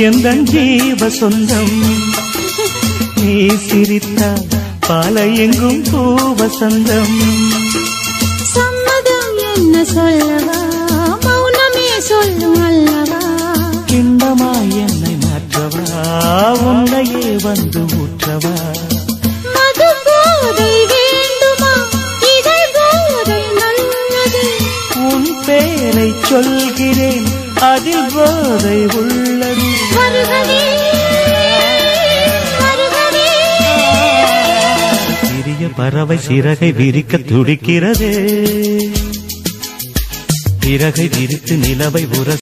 எந்த ஜீவ சொந்தம் நீ சிரித்தால் பால எங்கும் பூவசந்தம் சம்மதம் என்ன சொல்லவா மௌனமே சொல்லும் அல்லவா கிண்டமாய் என்னை மாற்றவா உன்னையே வந்து ஊற்றவா மது போதை வேண்டுமா இதை போதை நல்லது உன் பேரை சொல்கிறேன் அதில் போதை உள்ளது வருகவே வருகவே சிறிய பறவை சிறகை விரிக்க துடிக்கிறதே பிறகை விரித்து நிலவை உர